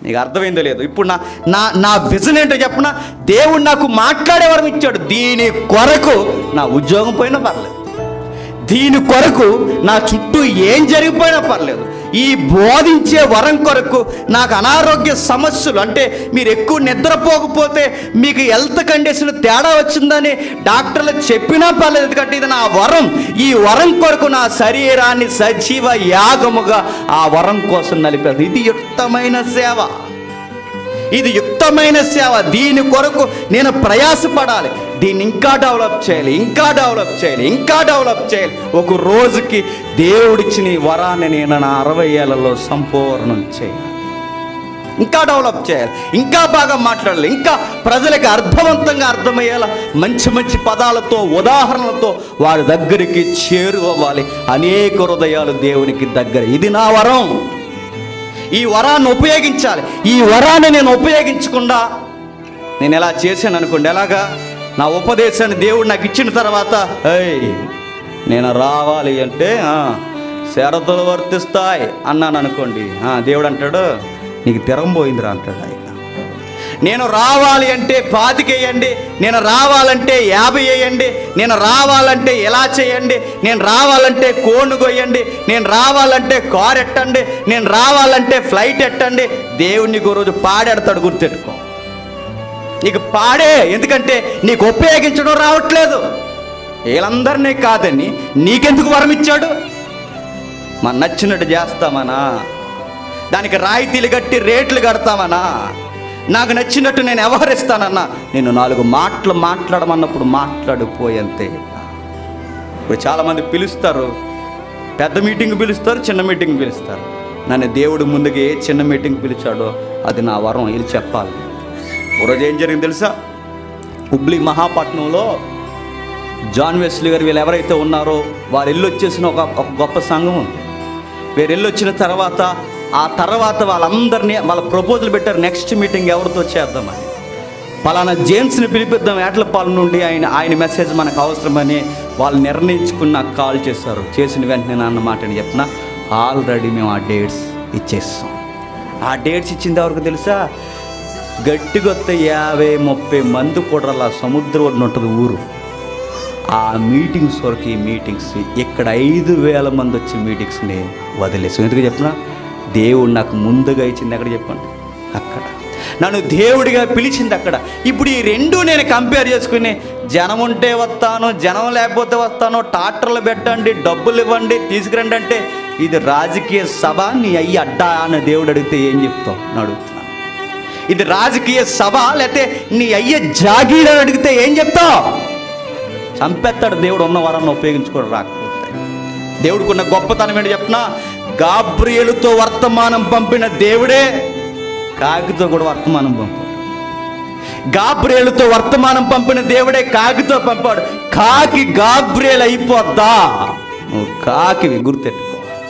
నీకు అర్థమైందో లేదు ఇప్పుడు నా నా నా విజన్ ఏంటో చెప్పనా దేవుడు నాకు మాట్లాడే వరం ఇచ్చాడు దీని కొరకు నా ఉద్యోగం పోయినా పర్లేదు దీని కొరకు నా చుట్టూ ఏం జరిగిపోయినా పర్లేదు ఈ బోధించే వరం కొరకు నాకు అనారోగ్య సమస్యలు అంటే మీరు ఎక్కువ నిద్రపోకపోతే మీకు హెల్త్ కండిషన్ తేడా వచ్చిందని డాక్టర్లు చెప్పినా పర్లేదు ఎందుకంటే ఇది నా వరం ఈ వరం కొరకు నా శరీరాన్ని సజీవ యాగముగా ఆ వరం కోసం నలిపారు ఇది యుక్తమైన సేవ ఇది యుక్తమైన సేవ దీని కొరకు నేను ప్రయాసపడాలి దీన్ని ఇంకా డెవలప్ చేయాలి ఇంకా డెవలప్ చేయాలి ఇంకా డెవలప్ చేయాలి ఒక రోజుకి దేవుడిచ్చిన ఈ వరాన్ని నేను నా అరవై ఏళ్ళలో సంపూర్ణం చేయాలి ఇంకా డెవలప్ చేయాలి ఇంకా బాగా మాట్లాడాలి ఇంకా ప్రజలకు అర్థవంతంగా అర్థమయ్యేలా మంచి మంచి పదాలతో ఉదాహరణలతో వారి దగ్గరికి చేరువవ్వాలి అనేక హృదయాలు దేవునికి దగ్గర ఇది నా వరం ఈ వరాన్ని ఉపయోగించాలి ఈ వరాన్ని నేను ఉపయోగించకుండా నేను ఎలా చేశాను అనుకోండి ఎలాగా నా ఉపదేశాన్ని దేవుడు నాకు ఇచ్చిన తర్వాత ఏయ్ నేను రావాలి అంటే ఆ, షరతులు వర్తిస్తాయి అన్నాను అనుకోండి ఆ, దేవుడు అంటాడు నీకు తిరంబోయిందిరా అంటాడు ఆయన నేను రావాలి అంటే పాతికేయండి నేను రావాలంటే యాభై వేయండి నేను రావాలంటే ఎలా చేయండి నేను రావాలంటే కోను కొయ్యండి నేను రావాలంటే కార్ ఎట్టండి నేను రావాలంటే ఫ్లైట్ ఎట్టండి దేవుడు నీకు ఓ రోజు పాడెడతాడు గుర్తెట్టుకో నీకు పాడే ఎందుకంటే నీకు ఉపయోగించడం రావట్లేదు వీళ్ళందరినీ కాదని నీకెందుకు వరం ఇచ్చాడు మన నచ్చినట్టు చేస్తామనా దానికి రాయితీలు కట్టి రేట్లు కడతామనా నాకు నచ్చినట్టు నేను వ్యవహరిస్తానన్నా నేను నాలుగు మాటలు మాట్లాడమన్నప్పుడు మాట్లాడిపోయంతే ఇప్పుడు చాలామంది పిలుస్తారు పెద్ద మీటింగ్ పిలుస్తారు చిన్న మీటింగ్ పిలుస్తారు నన్ను దేవుడు ముందుగా ఏ చిన్న మీటింగ్ పిలిచాడో అది నా వరం వీళ్ళు చెప్పాలి ఒకరోజు ఏం జరిగింది తెలుసా హుబ్లీ మహాపట్నంలో జాన్ వెస్లీ గారు వీళ్ళు ఎవరైతే ఉన్నారో వారు ఇల్లు వచ్చేసిన ఒక ఒక గొప్ప సంఘం ఉంది వీరు ఇల్లు వచ్చిన తర్వాత ఆ తర్వాత వాళ్ళందరినీ వాళ్ళ ప్రపోజల్ పెట్టారు నెక్స్ట్ మీటింగ్ ఎవరితో చేద్దామని పలానా జేమ్స్ని పిలిపిద్దాం ఏట్లపాలెం నుండి ఆయన ఆయన మెసేజ్ మనకు అవసరమని వాళ్ళు నిర్ణయించుకుని నాకు కాల్ చేశారు చేసిన వెంటనే నా అన్న మాట చెప్పిన ఆల్రెడీ మేము ఆ డేట్స్ ఇచ్చేస్తాం ఆ డేట్స్ ఇచ్చింది ఎవరికి తెలుసా గట్టిగొత్త యాభై ముప్పై మంది కూడా అలా సముద్రం ఒడ్డున ఉంటుంది ఊరు ఆ మీటింగ్స్ వరకు ఈ మీటింగ్స్ ఇక్కడ ఐదు వేల మంది వచ్చే మీటింగ్స్ని వదిలేసాం ఎందుకు చెప్పిన దేవుడు నాకు ముందుగా ఇచ్చింది ఎక్కడ చెప్పండి అక్కడ నన్ను దేవుడిగా పిలిచింది అక్కడ ఇప్పుడు ఈ రెండు నేను కంపేర్ చేసుకుని జనం ఉంటే వస్తాను జనం లేకపోతే వస్తాను టాక్టర్లు పెట్టండి డబ్బులు ఇవ్వండి తీసుకురండి అంటే ఇది రాజకీయ సభ నీ అయ్యి అడ్డా అని దేవుడు అడిగితే ఏం చెప్తావు అని అడుగుతున్నాను ఇది రాజకీయ సభ లేకపోతే నీ అయ్యే జాగీర్ అని అడిగితే ఏం చెప్తావు చంపేస్తాడు దేవుడు ఉన్న వరాన్ని ఉపయోగించుకోవడం రాకపోతే దేవుడికి ఉన్న గొప్పతనం ఏంటి చెప్పిన గాబ్రియేలుతో వర్తమానం పంపిన దేవుడే కాకితో కూడా వర్తమానం పంపాడు గాబ్రియేలుతో వర్తమానం పంపిన దేవుడే కాకితో పంపాడు కాకి గాబ్రియేలు అయిపోద్దా నువ్వు కాకివి గుర్తెట్టుకో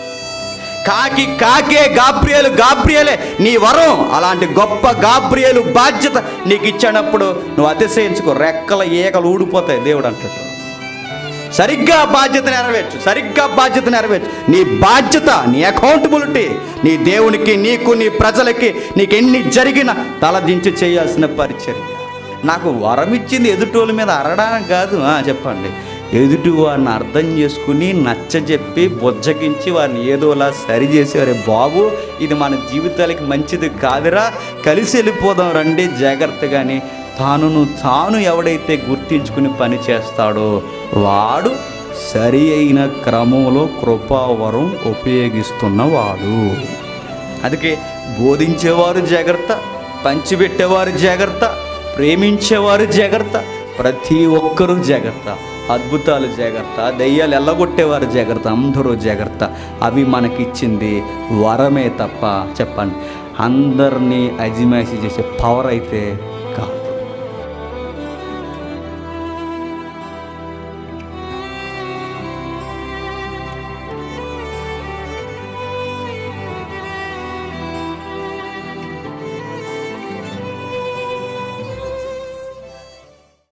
కాకి కాకే గాబ్రియేలు గాబ్రియేలే నీ వరం అలాంటి గొప్ప గాబ్రియేలు బాధ్యత నీకు ఇచ్చినప్పుడు నువ్వు అతిశయించుకో రెక్కల ఏకలు ఊడిపోతాయి దేవుడు అంటాడు సరిగ్గా బాధ్యత నెరవేర్చు సరిగ్గా బాధ్యత నెరవేర్చు నీ బాధ్యత నీ అకౌంటబిలిటీ నీ దేవునికి నీకు నీ ప్రజలకి నీకు ఎన్ని జరిగినా తలదించి చేయాల్సిన పరిచర్య నాకు వరం ఇచ్చింది ఎదుటోళ్ళ మీద అరడానికి కాదు ఆ, చెప్పండి ఎదుటి వారిని అర్థం చేసుకుని నచ్చజెప్పి బుజ్జగించి వారిని ఏదోలా సరి చేసేవారే బాబు ఇది మన జీవితాలకి మంచిది కాదురా కలిసి వెళ్ళిపోదాం రండి జాగ్రత్తగాని తానును తాను ఎవడైతే గుర్తించుకుని పని చేస్తాడో వాడు సరి అయిన క్రమంలో కృపావరం ఉపయోగిస్తున్నవాడు అందుకే బోధించేవారు జాగ్రత్త పంచిపెట్టేవారు జాగ్రత్త ప్రేమించేవారు జాగ్రత్త ప్రతి ఒక్కరూ జాగ్రత్త అద్భుతాలు జాగ్రత్త దయ్యాలు ఎల్లగొట్టేవారు జాగ్రత్త అందరూ జాగ్రత్త అవి మనకిచ్చింది వరమే తప్ప చెప్పండి అందరినీ అజిమాయిషి చేసే పవర్ అయితే